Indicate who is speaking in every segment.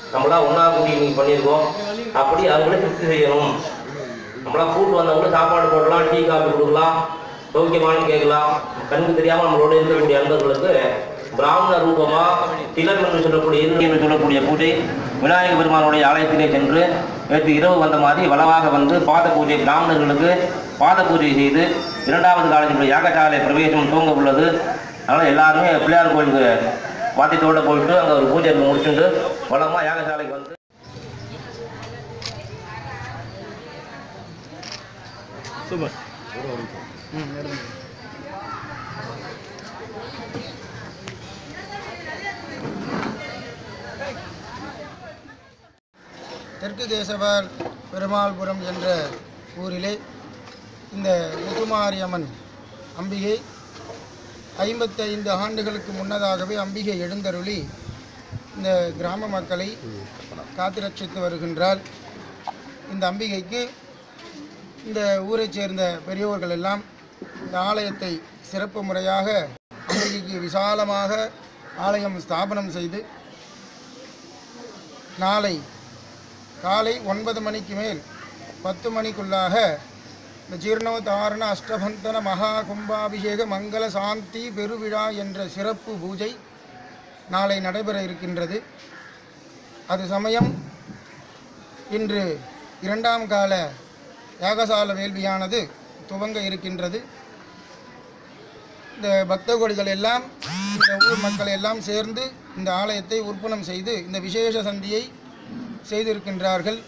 Speaker 1: நம்மளாம் ஒன்றா கூடி இன்னைக்கு பண்ணியிருக்கோம் அப்படி அவங்களே திருப்தி செய்யணும் நம்மளாம் கூட்டு வந்தவங்களும் சாப்பாடு போடலாம் டீ காஃபி கொடுக்கலாம் சௌக்கியமானு கேட்கலாம் கண்ணுக்கு தெரியாம நம்மளோட இருக்கக்கூடிய அன்பர்களுக்கு பிராமண ரூபமா திலர் என்று சொல்லக்கூடிய இந்து என்று சொல்லக்கூடிய பூஜை விநாயக பெருமானுடைய ஆலயத்திலே சென்று நேற்று இரவு வந்த மாதிரி வளமாக வந்து பாத பூஜை பிராமணர்களுக்கு பாத பூஜை செய்து இரண்டாவது காலத்தில் யாகசாலை பிரவேசம் துவங்க உள்ளது அதனால் எல்லாருமே பிள்ளையார் கோயிலுக்கு வாத்தியத்தோட போயிட்டு அங்கே ஒரு பூஜை முடிச்சுட்டு வளமாக யாகசாலைக்கு வந்து
Speaker 2: சூப்பர்
Speaker 3: தெற்கு கேசவர் பெருமாள்புரம் என்ற ஊரிலே இந்த முத்துமாரியம்மன் அம்பிகை ஐம்பத்தைந்து ஆண்டுகளுக்கு முன்னதாகவே அம்பிகை எழுந்தருளி இந்த கிராம மக்களை காத்து ரட்சித்து வருகின்றார் இந்த அம்பிகைக்கு இந்த ஊரைச் சேர்ந்த பெரியோர்கள் எல்லாம் இந்த ஆலயத்தை சிறப்பு முறையாக அம்பிகைக்கு விசாலமாக ஆலயம் ஸ்தாபனம் செய்து நாளை காலை ஒன்பது மணிக்கு மேல் பத்து மணிக்குள்ளாக இந்த ஜீர்ணோதாரண அஷ்டபந்தன மகா கும்பாபிஷேக மங்கள சாந்தி பெருவிழா என்ற சிறப்பு பூஜை நாளை நடைபெற இருக்கின்றது அது சமயம் இன்று இரண்டாம் கால யாகசால வேள்வியானது துவங்க இருக்கின்றது இந்த பக்த கோடிகள் எல்லாம் இந்த ஊர் மக்கள் எல்லாம் சேர்ந்து இந்த ஆலயத்தை உற்பணம் செய்து இந்த விசேஷ சந்தியை செய்திருக்கின்றார்கள்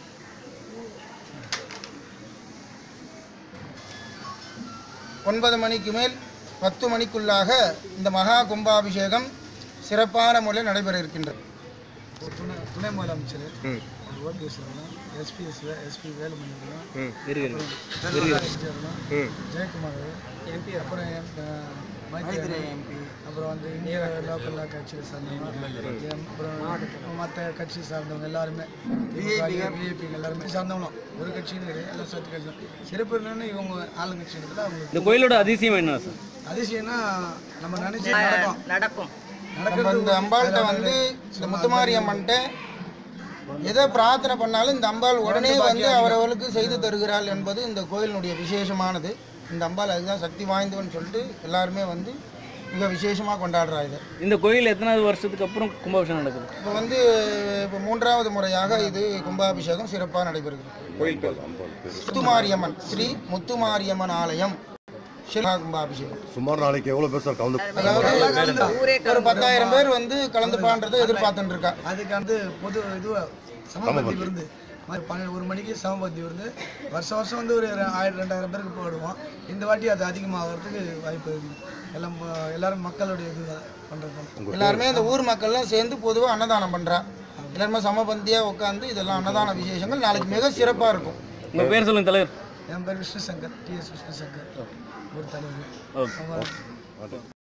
Speaker 3: ஒன்பது மணிக்கு மேல் பத்து மணிக்குள்ளாக இந்த மகா கும்பாபிஷேகம் சிறப்பான முறையில் நடைபெற இருக்கின்றது
Speaker 4: துணை துணை முதலமைச்சர் ஓபிஎஸ் அவர்களும் எஸ்பிஎஸ் எஸ்பி வேலுமணி அவர்களும்
Speaker 2: ம் இருக்கு
Speaker 4: எஸ்டி அவர்களும் ஜெயக்குமார் எம்பி அப்புறம் மைத்ரி எம்பி அப்புறம் வந்து இந்திய லோக்கல் கட்சியை சார்ந்தவங்க அப்புறம் மற்ற கட்சி சார்ந்தவங்க எல்லாருமே விஐபி எல்லாருமே சார்ந்தவங்களும் ஒரு கட்சின்னு கிடையாது எல்லாம் சேர்த்து கட்சி தான். சிறப்பு என்னன்னு இவங்க ஆளுங்கட்சின்றதுல
Speaker 2: இந்த
Speaker 4: அவங்களுக்கு
Speaker 2: கோயிலோட அதிசயம் என்ன சார்
Speaker 4: அதிசயம்னா நம்ம நினைச்சு நடக்கும்
Speaker 5: நடக்கும்
Speaker 3: நம்ம இந்த அம்பாள்கிட்ட வந்து இந்த முத்துமாரி அம்மன்ட்ட எதை பிரார்த்தனை பண்ணாலும் இந்த அம்பாள் உடனே வந்து அவரவர்களுக்கு செய்து தருகிறாள் என்பது இந்த கோயிலினுடைய விசேஷமானது இந்த அம்பாள் அதுதான் சக்தி வாய்ந்தவன் சொல்லிட்டு எல்லாருமே வந்து மிக விசேஷமாக கொண்டாடுறா இதை
Speaker 2: இந்த கோயில் எத்தனாவது வருஷத்துக்கு அப்புறம் கும்பாபிஷேகம் நடக்குது
Speaker 3: இப்போ வந்து இப்போ மூன்றாவது முறையாக இது கும்பாபிஷேகம் சிறப்பாக நடைபெறுகிறது முத்துமாரியம்மன் ஸ்ரீ முத்துமாரியம்மன் ஆலயம் சிறா கும்பாபிஷேகம்
Speaker 6: சுமார் நாளைக்கு எவ்வளோ பேர் சார் கலந்து
Speaker 3: அதாவது
Speaker 5: ஊரே
Speaker 3: ஒரு பத்தாயிரம் பேர் வந்து கலந்துப்பான்றதை எதிர்பார்த்துட்டு இருக்கா
Speaker 4: அதுக்கு வந்து பொது இது சமபந்தி விருந்து மாதிரி பன்னெண்டு ஒரு மணிக்கு சமபந்தி விருந்து வருஷம் வருஷம் வந்து ஒரு ரெ- ஆயிரம் ரெண்டாயிரம் பேருக்கு போடுவோம் இந்த வாட்டி அது அதிகமாகிறதுக்கு வாய்ப்பு இருக்குது எல்லாம் ம- எல்லாரும் மக்களுடைய இது பண்ணுறது
Speaker 3: எல்லாருமே இந்த ஊர் மக்கள்லாம் சேர்ந்து பொதுவாக அன்னதானம் பண்ணுறா எல்லாருமே சமபந்தியாக உட்காந்து இதெல்லாம் அன்னதான விசேஷங்கள் நாளைக்கு மிக சிறப்பாக இருக்கும்
Speaker 2: உங்கள் பேர் சொல்லுங்க தலைவர்
Speaker 4: என் பேர் விஷ்ணு சங்கர் டிஎஸ் விஷ்ணு சங்கர் ஒரு தலைவர்
Speaker 2: ஓகே
Speaker 4: அவங்க